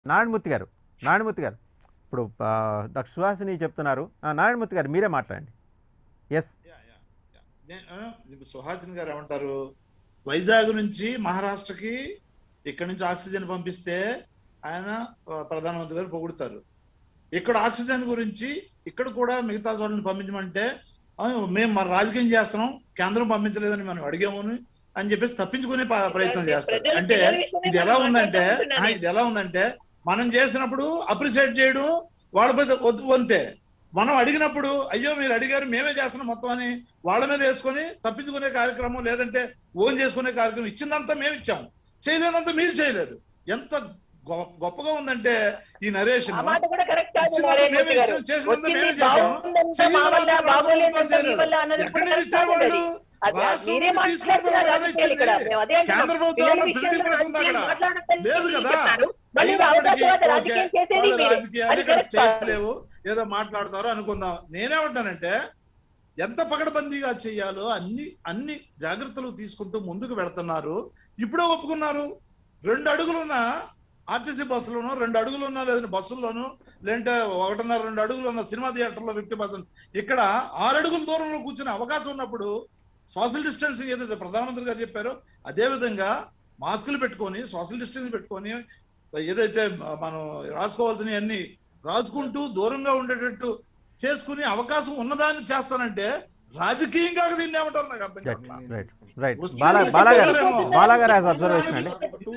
నారాయణమూర్తి గారు నారాయణమూర్తి గారు ఇప్పుడు ఆ, డాక్టర్ సుహాసిని చెప్తున్నారు ఆ, నారాయణమూర్తి గారు మీరే మాట్లాడండి ఎస్ యా, యా, యా. నే- ఆ, ఇప్పుడు సుహాసిన్ గారు ఏమంటారు వైజాగ్ నుంచి మహారాష్ట్రకి ఇక్కడ నుంచి ఆక్సిజన్ పంపిస్తే ఆయన ఆ, ప్రధానమంత్రి గారు పొగుడుతారు ఇక్కడ ఆక్సిజన్ గురించి ఇక్కడ కూడా మిగతా చోట్లని పంపించమంటే "ఆ, మేము మన రాజకీయం చేస్తున్నాం కేంద్రం పంపించలేదని మనం అడిగామని అని చెప్పేసి తప్పించుకునే ప- ప్రయత్నం చేస్తారు ప్రజలు- అంటే ప్రజల విషయమే ఇది ఎలా మనం ఉందంటే మాట్లాడుకుంటున్నది. ఆ, ఇది ఎలా ఉందంటే మనం చేసినప్పుడు అప్రిషియేట్ చేయడం వాళ్ళ మీద వద్దు వంతే మనం అడిగినప్పుడు అయ్యో మీరు అడిగారు మేమే చేస్తున్నాం మొత్తం అని వాళ్ళ మీద వేసుకొని తప్పించుకునే కార్యక్రమం లేదంటే ఓన్ చేసుకునే కార్యక్రమం ఇచ్చిందంతా మేము ఇచ్చాము చేయలేదంతా మీరు చేయలేదు ఎంత గొ- గొప్పగా ఉందంటే ఈ నరేషన్ ఆ మాట కూడా కరెక్ట్ కాదు ఇచ్చిన నారాయణ మేమే గారు. ఇచ్చాం, చేసినంత వచ్చింది మేమే చేసాం. బాగుందంతా మా వల్ల, చేయలేదంతా బాగోలేదంతా రాష్ట్రం మీ వల్ల అన్నది ఎక్కడి కూడా నుంచి ఇచ్చారు కరెక్ట్ వాళ్ళు? కాదు. అది రాష్ట్రం మీరే నుంచి మాట్లాడుతున్నారు తీసుకుంటున్నారు కదా రాజకీయాలు ఇక్కడ. ఇచ్చింది. మేము అదే అంటున్నాం. కేంద్ర ప్రభుత్వం పిల్లల ఏమన్నా విషయంలో ప్రిడిక్ట్ ఉంది అక్కడ? రాజకీయం మాట్లాడొద్దని లేదు మీరు కదా చెప్పారు. మళ్ళీ అయినప్పటికీ అవకాశవాద ఓకే, రాజకీయం చేసేది వాళ్ళ మీరే. రాజకీయాలు అది ఇక్కడ కరెక్ట్ స్టేట్స్ కాదు. లేవు ఏదో మాట్లాడతారో అనుకుందాం నేనేమంటానంటే ఎంత పకడ్బందీగా చేయాలో అన్ని అన్ని జాగ్రత్తలు తీసుకుంటూ ముందుకు వెళుతున్నారు ఇప్పుడే ఒప్పుకున్నారు రెండు అడుగులున్న ఆర్టీసీ బస్సులోనూ రెండు అడుగులు ఉన్న లేదంటే బస్సుల్లోనూ లేదంటే ఒకటిన్నర రెండు అడుగులు ఉన్న సినిమా థియేటర్లో ఫిఫ్టీ పర్సెంట్ ఇక్కడ ఆరు అడుగుల దూరంలో కూర్చునే అవకాశం ఉన్నప్పుడు సోషల్ డిస్టెన్సింగ్ ఏదైతే ప్రధానమంత్రి గారు చెప్పారో అదే విధంగా మాస్కులు పెట్టుకొని సోషల్ డిస్టెన్స్ పెట్టుకొని ఏదైతే మనం రాసుకోవాల్సినవి అన్ని రాసుకుంటూ దూరంగా ఉండేటట్టు చేసుకునే అవకాశం ఉన్నదాన్ని చేస్తానంటే రాజకీయంగా దీన్ని ఏమంటారు నాకు అర్థం కావట్లా. రైట్ రైట్ వస్తుంది బాలా అంటే బాలా గారు చెప్తారేమో. బాలా గారు యాజ్ అబ్జర్వేషన్ అండి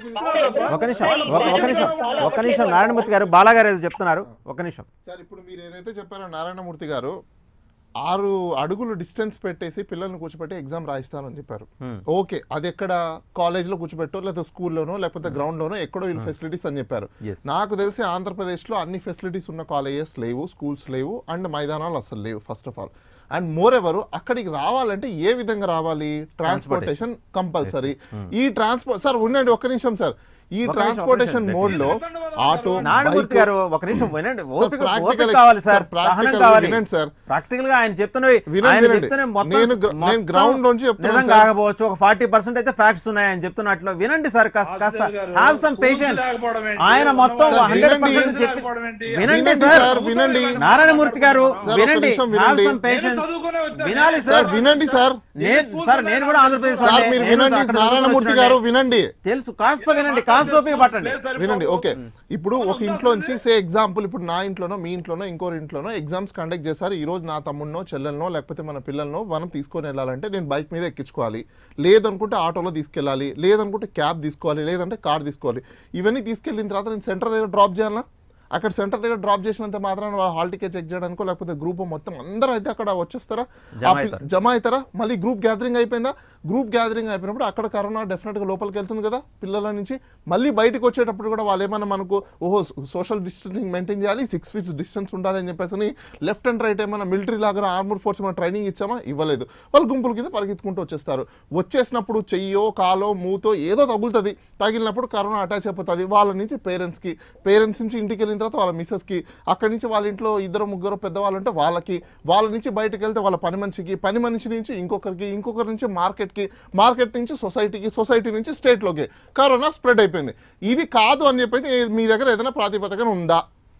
ఒక నిమిషం వాళ్ళు ఒక- ఒక నిమిషం వాళ్ళు ఒక నిమిషం నారాయణమూర్తి గారు బాలా గారు ఏదో చెప్తున్నారు ఒక నిమిషం సార్ ఇప్పుడు మీరు ఏదైతే చెప్పారో నారాయణమూర్తి గారు ఆరు అడుగులు డిస్టెన్స్ పెట్టేసి పిల్లల్ని కూర్చోబెట్టి ఎగ్జామ్ రాయిస్తానని చెప్పారు Hmm. ఓకే అది ఎక్కడ కాలేజ్లో కూర్చోబెట్టో లేదా స్కూల్లోనో లేకపోతే గ్రౌండ్లోనో ఎక్కడో వీళ్ళు ఫెసిలిటీస్ అని చెప్పారు Yes. నాకు తెలిసి ఆంధ్రప్రదేశ్లో అన్ని ఫెసిలిటీస్ ఉన్న కాలేజెస్ లేవు స్కూల్స్ లేవు అండ్ మైదానాలు అసలు లేవు first of all and more ఎవరు అక్కడికి రావాలంటే ఏ విధంగా రావాలి ట్రాన్స్పోర్టేషన్ కంపల్సరీ ఈ ట్రాన్స్పోర్ట్ సార్ ఉండండి ఒక్క నిమిషం సార్ ఈ నిమిషం, ట్రాన్స్పోర్టేషన్ ఒక్క నిమిషం. మోడ్ లో ఆటో నారాయణమూర్తి బైక్ గారు ఒక నిమిషం వినండి ఓపిక practical- ఓపిక కావాలి సార్ సార్, practical సహనం కావాలి వినండి సార్. ప్రాక్టికల్ గా ఆయన చెప్తున్నవి వినండి, ఆయన వినండి. చెప్తున్న మొత్తం నేను గ్ర- నేను మొత్తం ground లోంచి చెప్తున్నాను నిజం సార్. కాకపోవచ్చు ఒక ఫార్టీ పర్సెంట్ అయితే ఫ్యాక్ట్స్ ఉన్నాయి ఆయన చెప్తున్నట్లు వినండి సార్ కాస్త కాస్త హాస్టల్ గారు, హ్యావ్ సమ్ schools పేషెన్స్ లేకపోవడం ఏంటి? ఆయన మొత్తం సార్, హండ్రెడ్ వినండి. పర్సెంట్ చెప్పి లేకపోవడం ఏంటి? వినండి వినండి సార్ సార్, వినండి. నారాయణమూర్తి గారు సార్, ఒక్క వినండి నిమిషం హ్యావ్ వినండి. సమ్ నేను పేషెన్స్ చదువుకునే వచ్చాను. వినాలి నేను సార్, schools వినండి సార్. నేను schools సార్ నేను కూడా ఆంధ్రప్రదేశ్ సార్ వాళ్ళే. మీరు నేను వినండి అక్కడ నారాయణమూర్తి చదువుకుని గారు వచ్చాను. వినండి తెలుసు కాస్త వినండి కాస్త ఓపిక పట్టండి వినండి ఓకే ఇప్పుడు ఒక ఇంట్లోంచి సే ఎగ్జాంపుల్ ఇప్పుడు నా ఇంట్లోనో మీ ఇంట్లోనో ఇంకోరి ఇంట్లోనో ఎగ్జామ్స్ కండక్ట్ చేశారు ఈ రోజు నా తమ్ముడినో చెల్లెలనో లేకపోతే మన పిల్లలనో మనం తీసుకొని వెళ్ళాలంటే నేను బైక్ మీద ఎక్కించుకోవాలి లేదనుకుంటే ఆటోలో తీసుకెళ్ళాలి లేదనుకుంటే క్యాబ్ తీసుకోవాలి లేదంటే కార్ తీసుకోవాలి ఇవన్నీ తీసుకెళ్ళిన తర్వాత నేను సెంటర్ దగ్గర డ్రాప్ చేయాలా అక్కడ సెంటర్ దగ్గర డ్రాప్ చేసినంత మాత్రాన వాళ్ళు హాల్ టికెట్ చెక్ చేయడానికో లేకపోతే గ్రూప్ మొత్తం అందరూ అయితే అక్కడ వచ్చేస్తారా జమ ఆ పిల్ల- అవుతారు. జమ అవుతారా మళ్ళీ గ్రూప్ గ్యాదరింగ్ అయిపోయిందా గ్రూప్ గ్యాదరింగ్ అయిపోయినప్పుడు అక్కడ కరోనా డెఫినెట్గా లోపలికి వెళ్తుంది కదా పిల్లల నుంచి మళ్ళీ బయటకు వచ్చేటప్పుడు కూడా వాళ్ళు ఏమన్నా మనకు ఓహో సోషల్ డిస్టెన్సింగ్ మెయింటైన్ చేయాలి సిక్స్ ఫీట్స్ డిస్టెన్స్ ఉండాలి అని చెప్పేసి లెఫ్ట్ అండ్ రైట్ ఏమైనా మిలిటరీ లాగా ఆర్మర్ ఫోర్స్ ఏమైనా ట్రైనింగ్ ఇచ్చామా ఇవ్వలేదు వాళ్ళు గుంపుల కింద పరిగెత్తుకుంటూ వచ్చేస్తారు వచ్చేసినప్పుడు చెయ్యో కాలో మూతో ఏదో తగులుతుంది తగిలినప్పుడు కరోనా అటాచ్ అయిపోతుంది వాళ్ళ నుంచి పేరెంట్స్కి పేరెంట్స్ నుంచి ఇంటికి వెళ్ళిన తర్వాత వాళ్ళ మిస్సెస్కి అక్కడి నుంచి వాళ్ళ ఇంట్లో ఇద్దరు ముగ్గురు పెద్దవాళ్ళు ఉంటే వాళ్ళకి వాళ్ళ నుంచి బయటకు వెళ్తే వాళ్ళ పని మనిషికి పని మనిషి నుంచి ఇంకొకరికి ఇంకొకరి నుంచి మార్కెట్కి మార్కెట్ నుంచి సొసైటీకి సొసైటీ నుంచి స్టేట్లోకి కరోనా స్ప్రెడ్ అయిపోయింది ఇది కాదు అని చెప్పి మీ దగ్గర ఏదైనా ప్రాతిపదికన ఉందా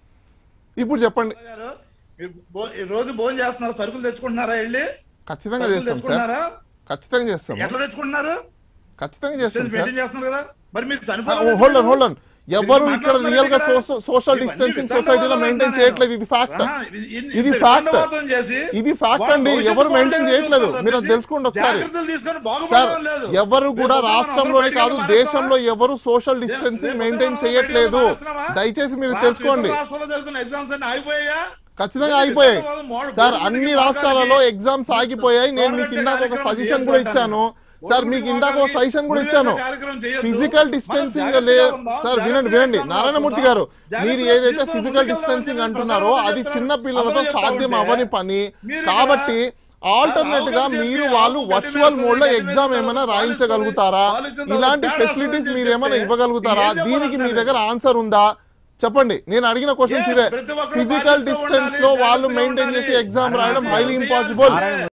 ఇప్పుడు చెప్పండి గారు, మీరు భో- ఈ రోజు భోజనం చేస్తున్నారు సరుకులు తెచ్చుకుంటున్నారా వెళ్ళి ఖచ్చితంగా సరుకులు చేస్తాం సార్ తెచ్చుకుంటున్నారా ఖచ్చితంగా చేస్తాం ఎట్లా తెచ్చుకుంటున్నారు ఖచ్చితంగా చేస్తాం డిస్టెన్స్ సార్ మెయింటైన్ చేస్తున్నారు కదా మరి మీరు హోల్డ్ ఆన్ హోల్డ్ ఆన్ ఎవరు మీరు ఇక్కడ రియల్ గా మాట్లాడుతున్నారు సోషల్ ఇక్కడ. డిస్టెన్సింగ్ ఇవన్నీ సొసైటీలో మెయింటైన్ వితండవాదం చేయట్లేదు ఇది ఫ్యాక్ట్ ఆహా, ఇది- ఇది- ఇది ఇది ఫ్యాక్ట్ వితండవాదం చేసి ఇది ఫ్యాక్ట్ వాళ్ళ అండి భవిష్యత్తు ఎవరు మెయింటైన్ బాగుండేది చేయట్లేదు చూస్తారు. మీరు అది తెలుసుకోండి ఒకసారి జాగ్రత్తలు తీసుకొని సార్ బాగుపడడం లేదు ఎవరు కూడా రేపు రాష్ట్రంలోనే బయటికి కాదు వెళ్ళి దేశంలో ఎవరు సోషల్ డిస్టెన్సింగ్ రేపు మెయింటైన్ బయటికి చేయట్లేదు వెళ్ళి మానేస్తున్నామా? దయచేసి మీరు రాష్ట్ర- తెలుసుకోండి ఇతర రాష్ట్రాల్లో జరుగుతున్న ఎగ్జామ్స్ అన్ని ఆగిపోయాయా ఖచ్చితంగా అయిపోయాయి వితండవాదం మోడ- సార్ గవర్నమెంట్కి అన్ని పథకాలకి రాష్ట్రాలలో ఎగ్జామ్స్ ఆగిపోయాయి నేను మీకు గవర్నమెంట్ ఇందాక ఒక కార్యక్రమం సజెషన్ కూడా చేయొద్దు ఇచ్చాను అంటారు. సార్ మీకు ఇందాక ఒక సజెషన్ కూడా ఇచ్చాను కార్యక్రమం చేయొద్దు. ఫిజికల్ మనం డిస్టెన్సింగ్ జాగ్రత్తగా లే ఉందాం. సార్ వినండి జాగ్రత్తగా వినండి exam నారాయణమూర్తి రాసుకుందాం. గారు జాగ్రత్తగా మీరు ఏదైతే తీసుకొని ఫిజికల్ ముందుకెళ్దాం డిస్టెన్సింగ్ అని అంటున్నారో ప్రధానమంత్రి అది చెప్తారు. చిన్న పిల్లలతో అందరూ చెప్తా సాధ్యం ఉంటే అవ్వని పని మీరు ఇక్కడ కాబట్టి ఆల్టర్నేట్ గా రావు గారు మీరు చెప్పి వాళ్ళు ఆవు వర్చువల్ గడ్డి మోడ్ లో మేస్తుంది, ఎగ్జామ్ గడ్డి ఏమైనా మేస్తుంది, రాయించగలుగుతారా కాలేజీలో ఇలాంటి తేడా ఫెసిలిటీస్ వస్తుంది మీరు ఏమైనా చెప్తే ఇవ్వగలుగుతారా ఏం దీనికి మీ చెప్పాలంటారు? దగ్గర ఆన్సర్ ఉందా చెప్పండి నేను అడిగిన క్వశ్చన్స్ Yes, ఇవే ప్రతి ఒక్కరు ఫిజికల్ బాధ్యతతో డిస్టెన్స్ ఉండాలి, లో వాళ్ళు జాగ్రత్తగా మెయింటైన్ ఉండాలి. చేసి ఎగ్జామ్ రాయడం నారాయణ హైలీ గారు ఇంపాసిబుల్ చేయాల్సిందే.